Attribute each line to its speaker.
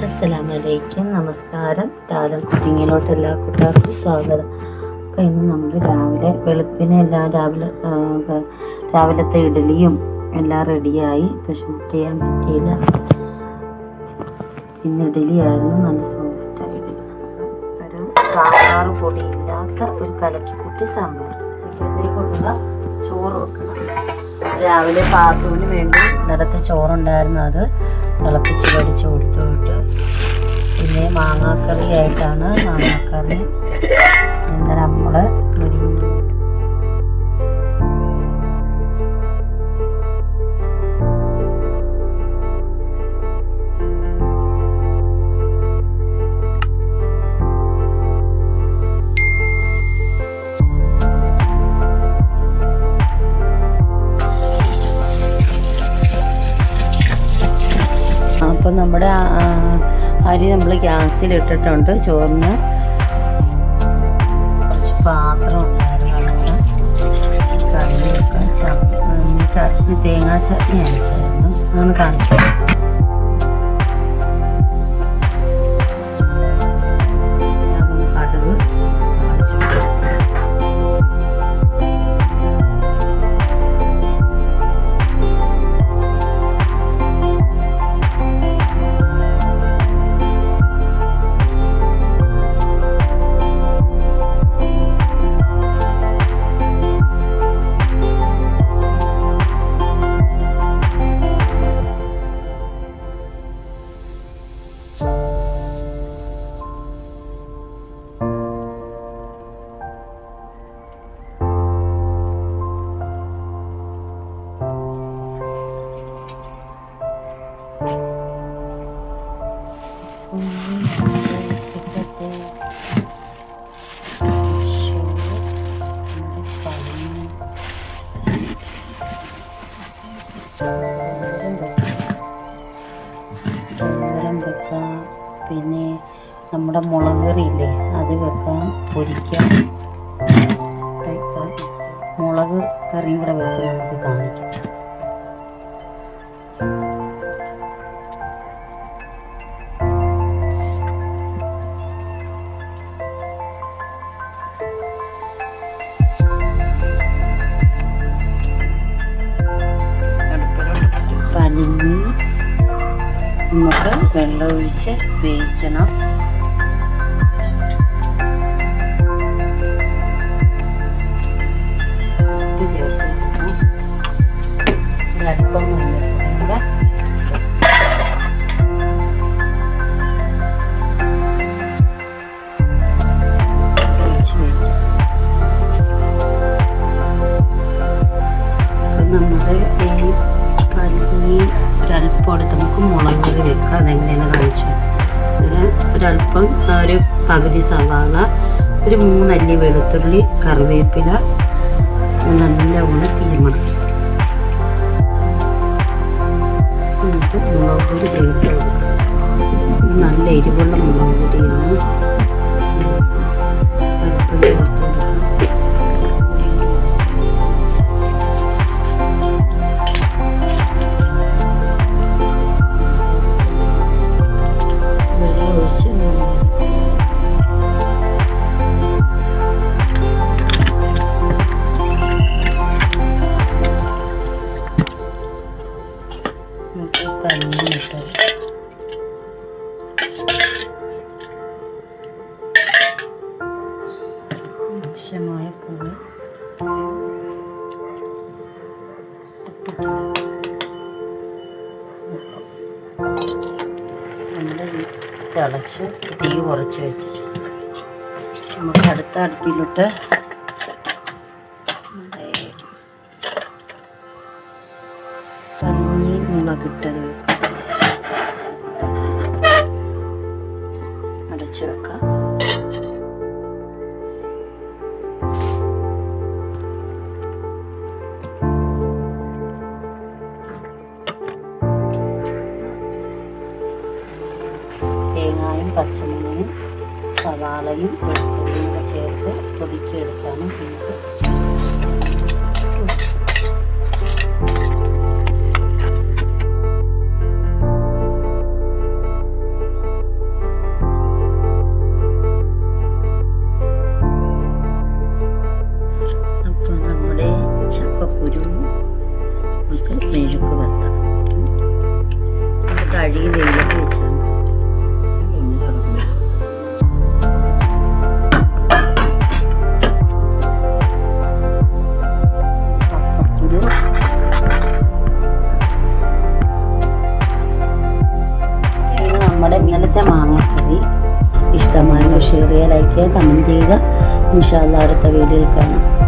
Speaker 1: അസ്സലാമലൈക്കും നമസ്കാരം താരം കുക്കിങ്ങിലോട്ട് എല്ലാ കൂട്ടുകാർക്കും സ്വാഗതം അപ്പോൾ ഇന്ന് നമ്മൾ രാവിലെ വെളുപ്പിനെ എല്ലാം രാവിലെ ആ, പ- രാവിലത്തെ ഇഡലിയും എല്ലാം റെഡിയായി ഇപ്പോൾ ഷൂട്ട് ചെയ്യാൻ പറ്റിയില്ല ഇന്ന് ഇഡലിയായിരുന്നു നല്ല സോഫ്റ്റ് ഇഡലി ഒരു സാമ്പാർ പൊടിയില്ലാത്ത ഒരു കലക്കിക്കുട്ടി സാമ്പാർ ഉച്ചക്കത്തേക്കുള്ള ചോറ് വെക്കണം രാവിലെ പാത്തുവിന് വേണ്ടി ഇന്നലത്തെ ചോറുണ്ടായിരുന്നു അത് തിളപ്പിച്ച് കടിച്ച് കൊടുത്തു വിട്ട് പിന്നെ മാങ്ങാക്കറി ആയിട്ടാണ് മാങ്ങാക്കറി ഇന്നലെ നമ്മൾ മുരിങ്ങ അപ്പം നമ്മുടെ ആ, ആ, അരി നമ്മൾ ഗ്യാസിൽ ഇട്ടിട്ടുണ്ട് ചോറിന് കുറച്ച് പാത്രം ഉണ്ടായിരുന്നു അതൊക്കെ കറി വെക്കാൻ ചട്നി ഉം, ചട്നി തേങ്ങാ ചട്നി അരച്ചായിരുന്നു അതൊന്ന് കാണിച്ചു അതൊന്ന് കടുക് കാണിച്ചു ചോരം വെക്കാം പിന്നെ നമ്മുടെ മുളക് കറിയില്ലേ അത് വെക്കാം പൊരിക്കാം വെക്കാം. മുളക് കറിയും കൂടെ വെച്ച് നമുക്ക് കാണിക്കാം പനിഞ്ഞ് നമുക്ക് വെള്ളമൊഴിച്ച് വേവിക്കണം ഉപ്പ് ചേർത്ത് കൊടുക്കണം ഒരല്പം മഞ്ഞൾപ്പൊടിയും കൂടെ ഒഴിച്ച് വേവിക്കണം അപ്പം നമ്മുടെ ഈ പല്ലി ഒരല്പം എടുത്ത് നമുക്ക് മുളക് കറി വെക്കാം അതെങ്ങനെയാണ് കാണിച്ചു ഒരു ഒരല്പം ആ, ഒരു പകുതി സവാള ഒരു മൂന്നല്ലി വെളുത്തുള്ളി കറിവേപ്പില നല്ലവണ്ണം തിരുമണം നമുക്ക് മുളക് പൊടി ചേർത്ത് കൊടുക്കാം ഇത് നല്ല എരിവുള്ള മുളക് പൊടിയാണ് അല്പം ചേർത്ത് കൊടുക്കാം വെള്ളം ഒഴിച്ച് നമുക്ക് പനിയിട്ട് ആവശ്യമായ പുളി നമ്മുടെ ഈ തിളച്ച് തീ കുറച്ച് വെച്ചിട്ട് നമുക്ക് അടുത്ത അടുപ്പിലോട്ട് നമ്മുടെ പഞ്ഞി മുളകിട്ടത് വെക്കാം അടച്ച് വെക്കാം തേങ്ങായും പച്ചമുളകും സവാളയും വെളുത്തുള്ളിയും കൂടെ ചേർത്ത് പൊതുക്കിയെടുക്കാനും നമുക്ക് ഇന്നലത്തെ മാങ്ങക്കറി ഇഷ്ടമായല്ലോ ഷെയർ ചെയ്യുക ലൈക്ക് ചെയ്യുക കമൻറ്റ് ചെയ്യുക ഇൻഷാല്ല അടുത്ത വീഡിയോയിൽ കാണാം